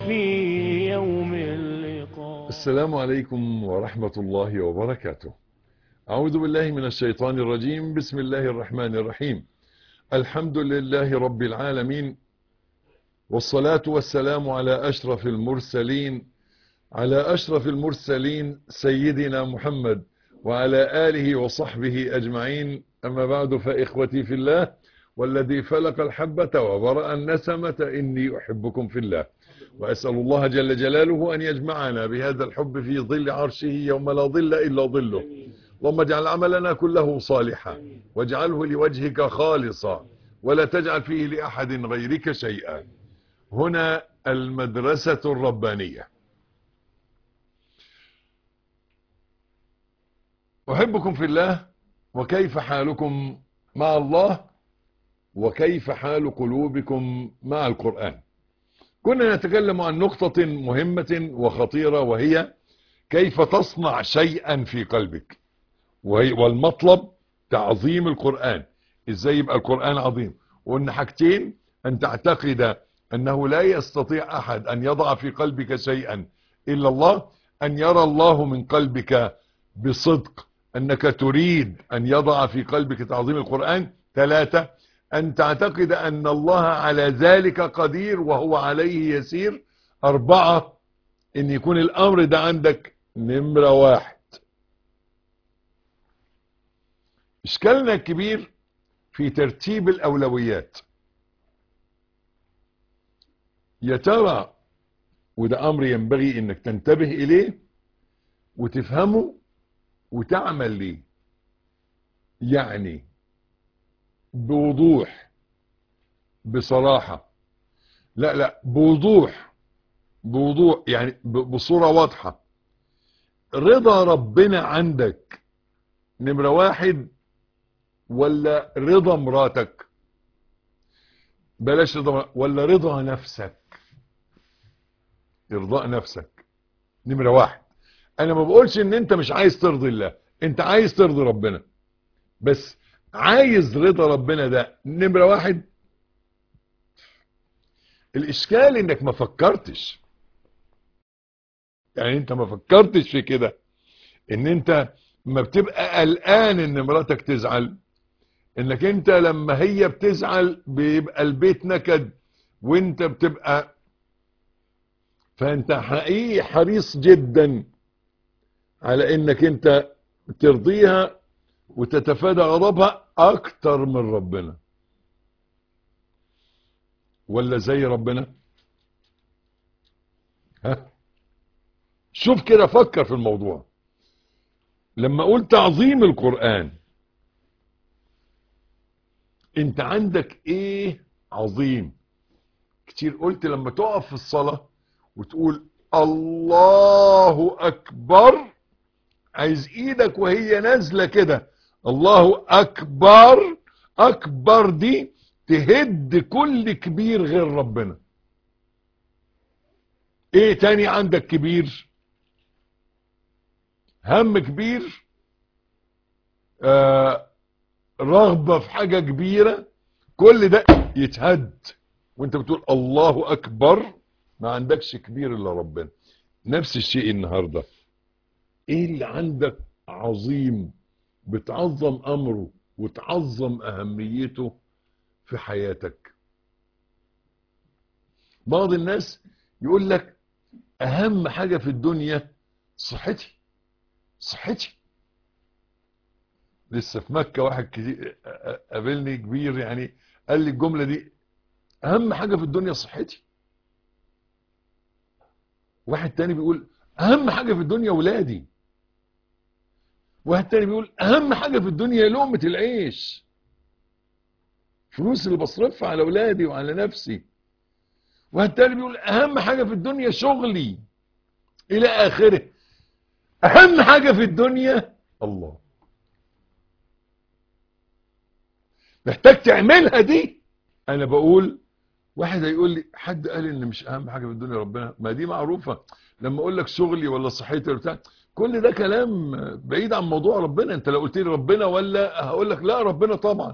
في يوم اللقاء السلام عليكم ورحمة الله وبركاته أعوذ بالله من الشيطان الرجيم بسم الله الرحمن الرحيم الحمد لله رب العالمين والصلاة والسلام على أشرف المرسلين على أشرف المرسلين سيدنا محمد وعلى آله وصحبه أجمعين أما بعد فإخوتي في الله والذي فلق الحبة وبرأ النسمة إني أحبكم في الله وأسأل الله جل جلاله أن يجمعنا بهذا الحب في ظل عرشه يوم لا ظل إلا ظله اللهم اجعل عملنا كله صالحا واجعله لوجهك خالصا ولا تجعل فيه لأحد غيرك شيئا هنا المدرسة الربانية أحبكم في الله وكيف حالكم مع الله وكيف حال قلوبكم مع القرآن كنا نتكلم عن نقطة مهمة وخطيرة وهي كيف تصنع شيئا في قلبك وهي والمطلب تعظيم القرآن ازاي يبقى القرآن عظيم وان حاجتين ان تعتقد انه لا يستطيع احد ان يضع في قلبك شيئا الا الله ان يرى الله من قلبك بصدق انك تريد ان يضع في قلبك تعظيم القرآن ثلاثة ان تعتقد ان الله على ذلك قدير وهو عليه يسير اربعة ان يكون الامر ده عندك نمرة واحد اشكالنا الكبير في ترتيب الاولويات يا ترى وده امر ينبغي انك تنتبه اليه وتفهمه وتعمل ليه يعني بوضوح بصراحة لا لا بوضوح بوضوح يعني بصورة واضحة رضا ربنا عندك نمرة واحد ولا رضا مراتك بلاش رضا مراتك ولا رضا نفسك ارضاء نفسك نمرة واحد انا ما بقولش ان انت مش عايز ترضي الله انت عايز ترضي ربنا بس عايز رضا ربنا ده نمرة واحد الاشكال انك ما فكرتش يعني انت ما فكرتش في كده ان انت ما بتبقى قلقان ان مراتك تزعل انك انت لما هي بتزعل بيبقى البيت نكد وانت بتبقى فانت حقيقي حريص جدا على انك انت ترضيها وتتفادى غضبها اكتر من ربنا ولا زي ربنا ها شوف كده فكر في الموضوع لما اقول تعظيم القرآن انت عندك ايه عظيم كتير قلت لما تقف في الصلاة وتقول الله اكبر عايز ايدك وهي نازلة كده الله اكبر اكبر دي تهد كل كبير غير ربنا ايه تاني عندك كبير هم كبير آه رغبة في حاجة كبيرة كل ده يتهد وانت بتقول الله اكبر ما عندكش كبير الا ربنا نفس الشيء النهاردة ايه اللي عندك عظيم بتعظم امره وتعظم اهميته في حياتك بعض الناس يقول لك اهم حاجة في الدنيا صحتي صحتي لسه في مكة واحد كتير قابلني كبير يعني قال لي الجملة دي اهم حاجة في الدنيا صحتي واحد تاني بيقول اهم حاجة في الدنيا ولادي واحد تاني بيقول اهم حاجة في الدنيا لقمة العيش فلوس اللي بصرفها على ولادي وعلى نفسي واحد تاني بيقول اهم حاجة في الدنيا شغلي الى اخره اهم حاجة في الدنيا الله محتاج تعملها دي انا بقول واحد هيقول لي حد قال ان مش اهم حاجة في الدنيا ربنا ما دي معروفة لما اقول لك شغلي ولا صحتي ولا بتاع كل ده كلام بعيد عن موضوع ربنا انت لو قلت لي ربنا ولا هقول لك لا ربنا طبعا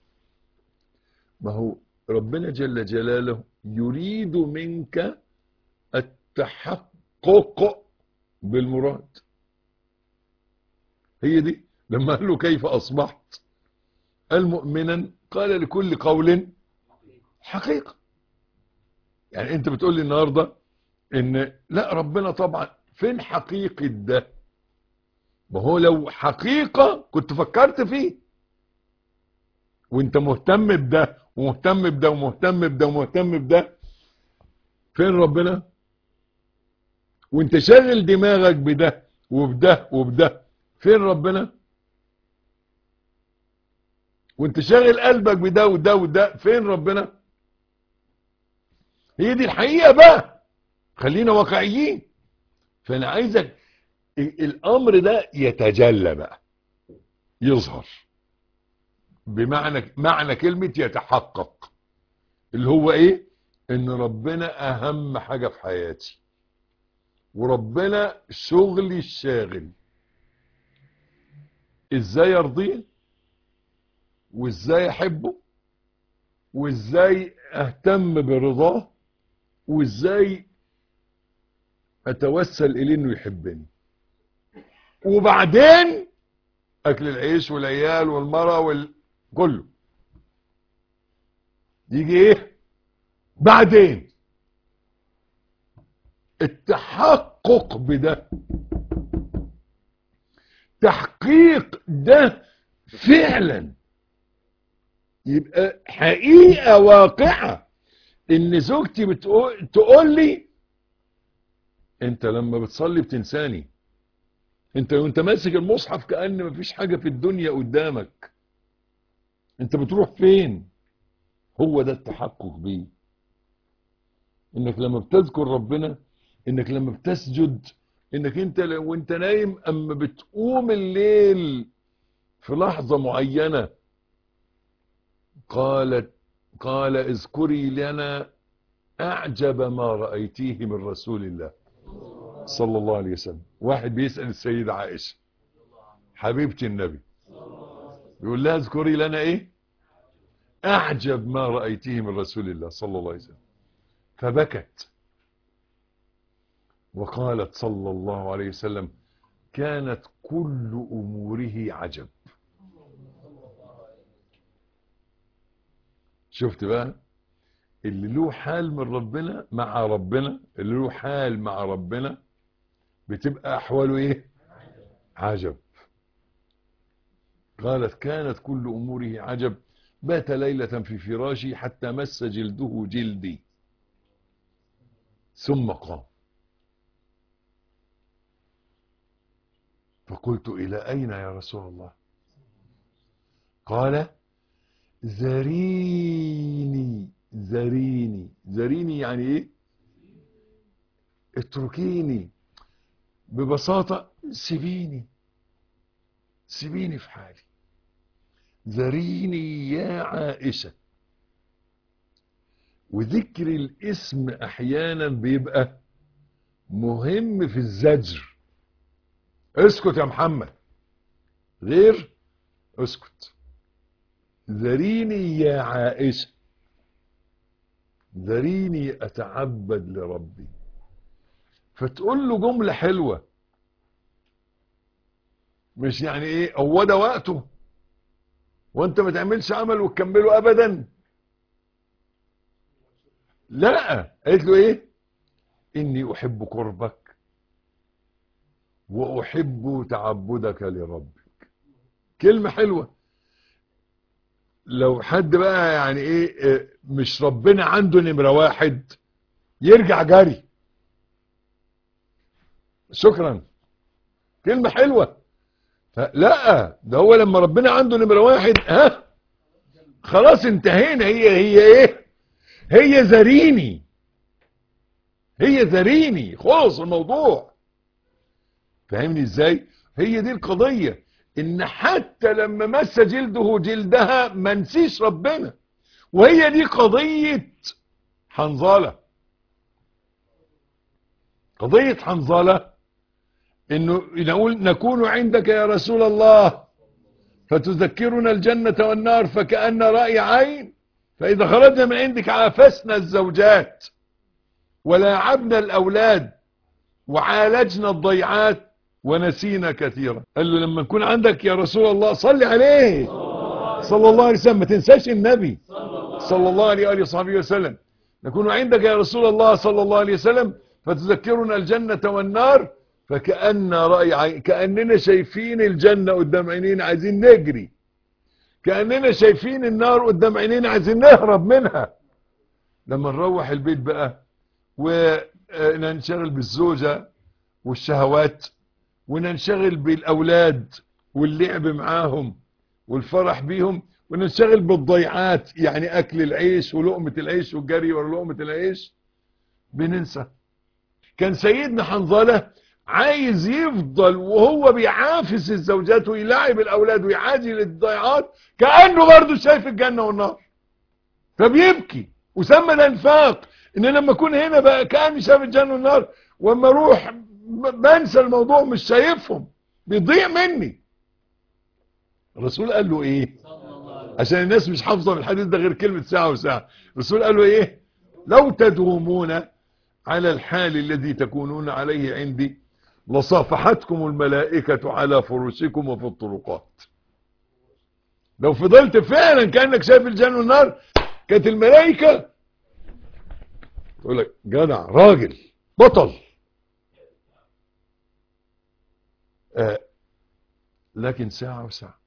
ما هو ربنا جل جلاله يريد منك التحقق بالمراد هي دي لما قال له كيف أصبحت قال مؤمنا قال لكل قول حقيقة يعني انت بتقول لي النهاردة ان لا ربنا طبعا فين حقيقة ده ما هو لو حقيقة كنت فكرت فيه وانت مهتم بده ومهتم بده ومهتم بده ومهتم بده فين ربنا وانت شاغل دماغك بده وبده وبده فين ربنا وانت شاغل قلبك بده وده وده فين ربنا هي دي الحقيقة بقى خلينا واقعيين فانا عايزك الامر ده يتجلى بقى يظهر بمعنى معنى كلمة يتحقق اللي هو ايه ان ربنا اهم حاجة في حياتي وربنا شغلي الشاغل ازاي ارضيه وازاي احبه وازاي اهتم برضاه وازاي اتوسل اليه انه يحبني وبعدين اكل العيش والعيال والمرأة وال... كله يجي ايه بعدين التحقق بده تحقيق ده فعلا يبقى حقيقة واقعة ان زوجتي بتقول تقول لي انت لما بتصلي بتنساني انت وانت ماسك المصحف كأن مفيش حاجة في الدنيا قدامك انت بتروح فين هو ده التحقق بيه انك لما بتذكر ربنا انك لما بتسجد انك انت وانت نايم اما بتقوم الليل في لحظة معينة قالت قال اذكري لنا اعجب ما رأيتيه من رسول الله صلى الله عليه وسلم واحد بيسأل السيدة عائشة حبيبتي النبي يقول لها اذكري لنا ايه اعجب ما رأيتيه من رسول الله صلى الله عليه وسلم فبكت وقالت صلى الله عليه وسلم كانت كل اموره عجب شفت بقى اللي له حال من ربنا مع ربنا اللي له حال مع ربنا بتبقى احواله ايه عجب قالت كانت كل اموره عجب بات ليلة في فراشي حتى مس جلده جلدي ثم قام فقلت الى اين يا رسول الله قال زريني زريني زريني يعني ايه اتركيني ببساطة سيبيني سيبيني في حالي زريني يا عائشة وذكر الاسم احيانا بيبقى مهم في الزجر اسكت يا محمد غير اسكت ذريني يا عائشة ذريني اتعبد لربي فتقول له جملة حلوة مش يعني ايه هو ده وقته وانت ما تعملش عمل وتكمله ابدا لا قالت له ايه اني احب قربك واحب تعبدك لربك كلمة حلوة لو حد بقى يعني ايه مش ربنا عنده نمرة واحد يرجع جري شكرا كلمة حلوة لا ده هو لما ربنا عنده نمرة واحد ها خلاص انتهينا هي هي ايه هي زريني هي زريني خلص الموضوع فاهمني ازاي هي دي القضية ان حتى لما مس جلده جلدها ما نسيش ربنا وهي دي قضية حنظلة قضية حنظلة انه نقول نكون عندك يا رسول الله فتذكرنا الجنة والنار فكأن رأي عين فإذا خرجنا من عندك عافسنا الزوجات ولاعبنا الأولاد وعالجنا الضيعات ونسينا كثيرا قال له لما نكون عندك يا رسول الله صلي عليه صلى الله عليه وسلم ما تنساش النبي صلى الله عليه وآله وصحبه وسلم نكون عندك يا رسول الله صلى الله عليه وسلم فتذكرنا الجنة والنار فكأن رأي عين كأننا شايفين الجنة قدام عينينا عايزين نجري كأننا شايفين النار قدام عينينا عايزين نهرب منها لما نروح البيت بقى وننشغل بالزوجة والشهوات وننشغل بالأولاد واللعب معاهم والفرح بيهم وننشغل بالضيعات يعني أكل العيش ولقمة العيش والجري ورا لقمة العيش بننسى كان سيدنا حنظلة عايز يفضل وهو بيعافس الزوجات ويلاعب الأولاد ويعادل الضيعات كأنه برضه شايف الجنة والنار فبيبكي وسمى الانفاق ان لما اكون هنا بقى كاني شايف الجنه والنار واما اروح بنسى الموضوع مش شايفهم بيضيع مني الرسول قال له ايه عشان الناس مش حافظه من الحديث ده غير كلمه ساعه وساعه الرسول قال له ايه لو تدومون على الحال الذي تكونون عليه عندي لصافحتكم الملائكه على فرشكم وفي الطرقات لو فضلت فعلا كانك شايف الجنه والنار كانت الملائكه تقول لك جدع راجل بطل آه لكن ساعة وساعة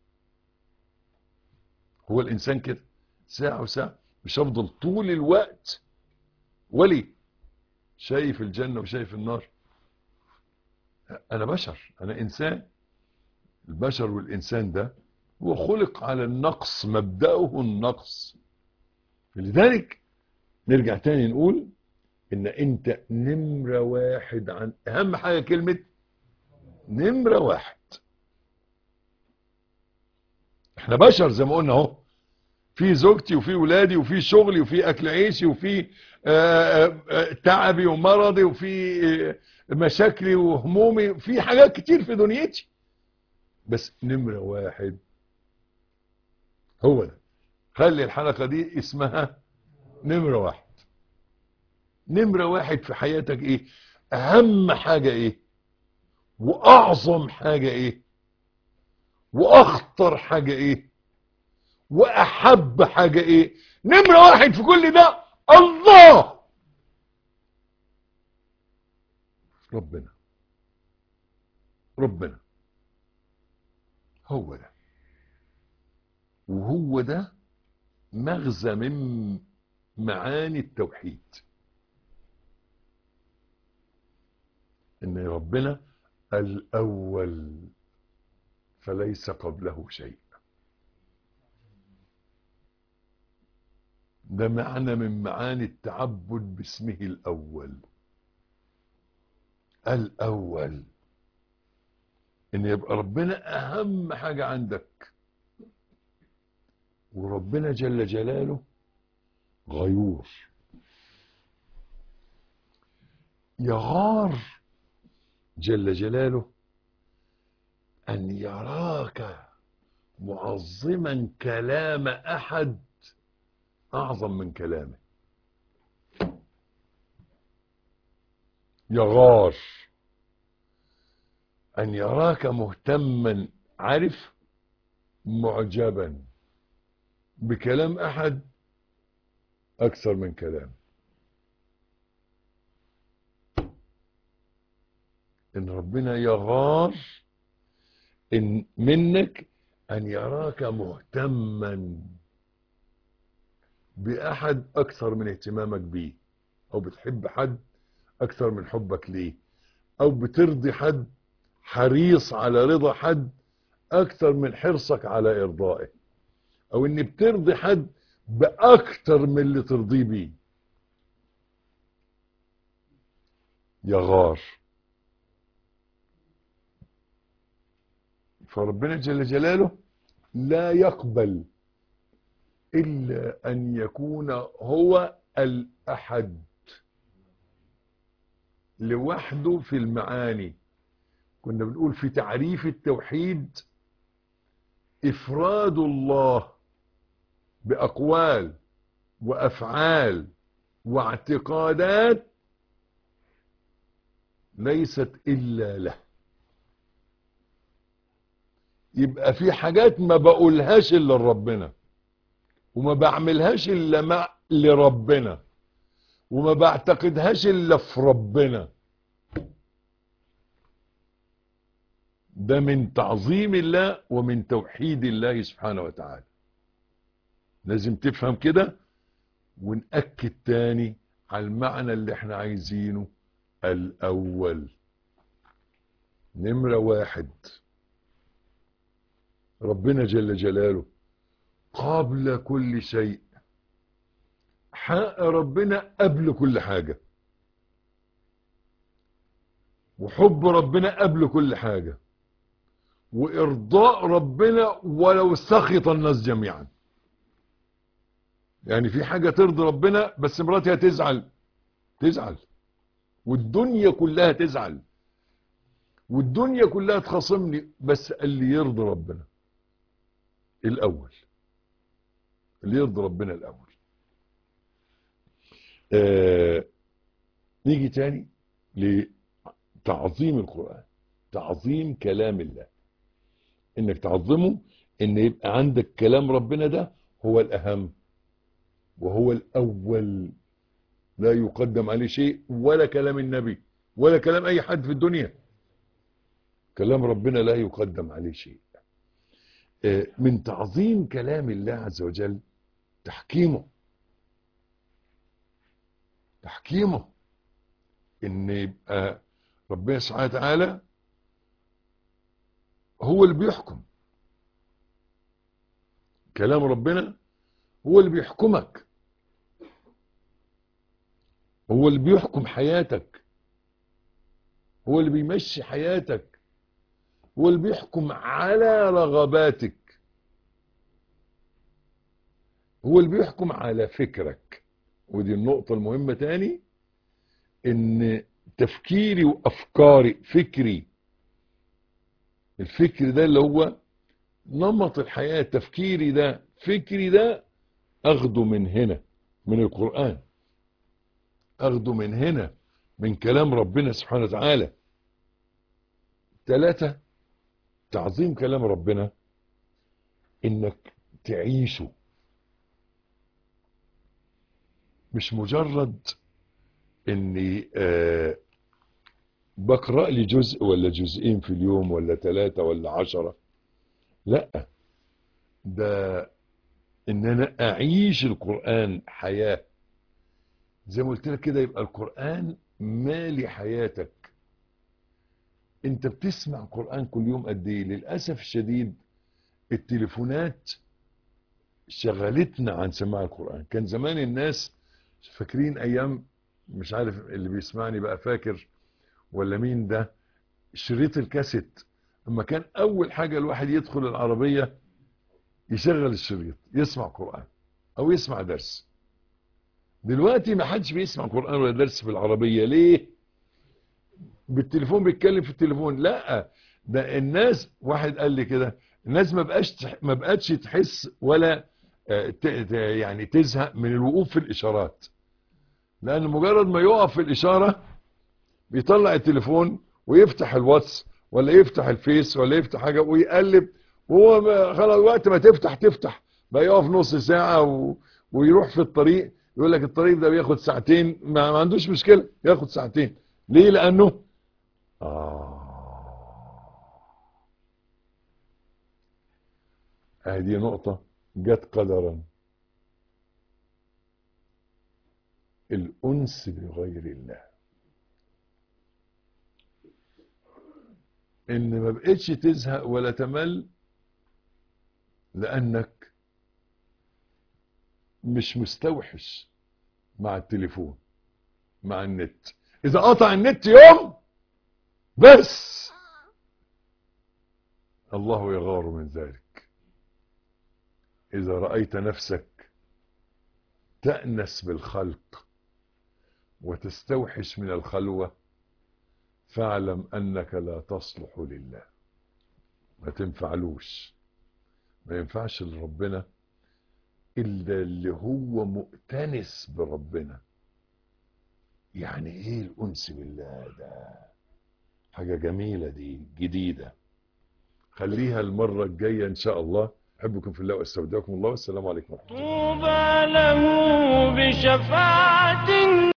هو الإنسان كده ساعة وساعة مش هفضل طول الوقت ولي شايف الجنة وشايف النار أنا بشر أنا إنسان البشر والإنسان ده هو خلق على النقص مبدأه النقص لذلك نرجع تاني نقول ان انت نمرة واحد عن اهم حاجة كلمة نمرة واحد احنا بشر زي ما قلنا اهو في زوجتي وفي ولادي وفي شغلي وفي اكل عيشي وفي آآ آآ تعبي ومرضي وفي مشاكلي وهمومي في حاجات كتير في دنيتي بس نمرة واحد هو ده خلي الحلقة دي اسمها نمرة واحد نمرة واحد في حياتك ايه اهم حاجة ايه واعظم حاجة ايه واخطر حاجة ايه واحب حاجة ايه نمرة واحد في كل ده الله ربنا ربنا هو ده وهو ده مغزى من معاني التوحيد ان ربنا الاول فليس قبله شيء ده معنى من معاني التعبد باسمه الاول الاول ان يبقى ربنا اهم حاجة عندك وربنا جل جلاله غيور يغار جل جلاله أن يراك معظما كلام أحد أعظم من كلامه يغار أن يراك مهتما عارف معجبا بكلام أحد أكثر من كلام إن ربنا يغار إن منك أن يراك مهتما بأحد أكثر من اهتمامك بيه أو بتحب حد أكثر من حبك ليه أو بترضي حد حريص على رضا حد أكثر من حرصك على إرضائه أو إن بترضي حد بأكتر من اللي ترضيه بيه يغار فربنا جل جلاله لا يقبل إلا أن يكون هو الأحد لوحده في المعاني كنا بنقول في تعريف التوحيد إفراد الله بأقوال وأفعال واعتقادات ليست إلا له يبقى في حاجات ما بقولهاش إلا لربنا وما بعملهاش إلا مع لربنا وما بعتقدهاش إلا في ربنا ده من تعظيم الله ومن توحيد الله سبحانه وتعالى لازم تفهم كده ونأكد تاني على المعنى اللي احنا عايزينه الأول نمرة واحد ربنا جل جلاله قبل كل شيء حق ربنا قبل كل حاجة وحب ربنا قبل كل حاجة وإرضاء ربنا ولو سخط الناس جميعا يعني في حاجة ترضي ربنا بس مراتي هتزعل تزعل والدنيا كلها تزعل والدنيا كلها تخاصمني بس اللي يرضي ربنا الأول اللي يرضي ربنا الأول آه نيجي تاني لتعظيم القرآن تعظيم كلام الله انك تعظمه ان يبقى عندك كلام ربنا ده هو الأهم وهو الأول لا يقدم عليه شيء ولا كلام النبي ولا كلام أي حد في الدنيا كلام ربنا لا يقدم عليه شيء من تعظيم كلام الله عز وجل تحكيمه تحكيمه ان يبقى ربنا سبحانه وتعالى هو اللي بيحكم كلام ربنا هو اللي بيحكمك هو اللي بيحكم حياتك هو اللي بيمشي حياتك هو اللي بيحكم على رغباتك هو اللي بيحكم على فكرك ودي النقطة المهمة تاني ان تفكيري وافكاري فكري الفكر ده اللي هو نمط الحياة تفكيري ده فكري ده اخده من هنا من القرآن اخده من هنا من كلام ربنا سبحانه وتعالى ثلاثة تعظيم كلام ربنا انك تعيشه مش مجرد اني آه بقرأ لي جزء ولا جزئين في اليوم ولا ثلاثة ولا عشرة لا ده ان انا اعيش القرآن حياة زي ما قلت لك كده يبقى القرآن مالي حياتك انت بتسمع قرآن كل يوم قد ايه للأسف الشديد التليفونات شغلتنا عن سماع القرآن كان زمان الناس فاكرين ايام مش عارف اللي بيسمعني بقى فاكر ولا مين ده شريط الكاسيت اما كان اول حاجة الواحد يدخل العربية يشغل الشريط يسمع قرآن او يسمع درس دلوقتي ما حدش بيسمع قرآن ولا درس في العربية ليه بالتليفون بيتكلم في التليفون لا ده الناس واحد قال لي كده الناس ما بقاش ما بقتش تحس ولا يعني تزهق من الوقوف في الاشارات لان مجرد ما يقف في الاشاره بيطلع التليفون ويفتح الواتس ولا يفتح الفيس ولا يفتح حاجه ويقلب وهو خلاص وقت ما تفتح تفتح بقى يقف نص ساعه و... ويروح في الطريق يقول لك الطريق ده بياخد ساعتين ما, ما عندوش مشكله ياخد ساعتين ليه لانه آه هذه نقطة جت قدرا الأنس بغير الله إن ما بقتش تزهق ولا تمل لأنك مش مستوحش مع التليفون مع النت إذا قطع النت يوم بس الله يغار من ذلك إذا رأيت نفسك تأنس بالخلق وتستوحش من الخلوة فاعلم أنك لا تصلح لله ما تنفعلوش ما ينفعش لربنا إلا اللي هو مؤتنس بربنا يعني ايه الانس بالله ده حاجة جميلة دي جديدة خليها المرة الجاية ان شاء الله احبكم في الله واستودعكم الله والسلام عليكم ورحمة الله طوبى له بشفاعة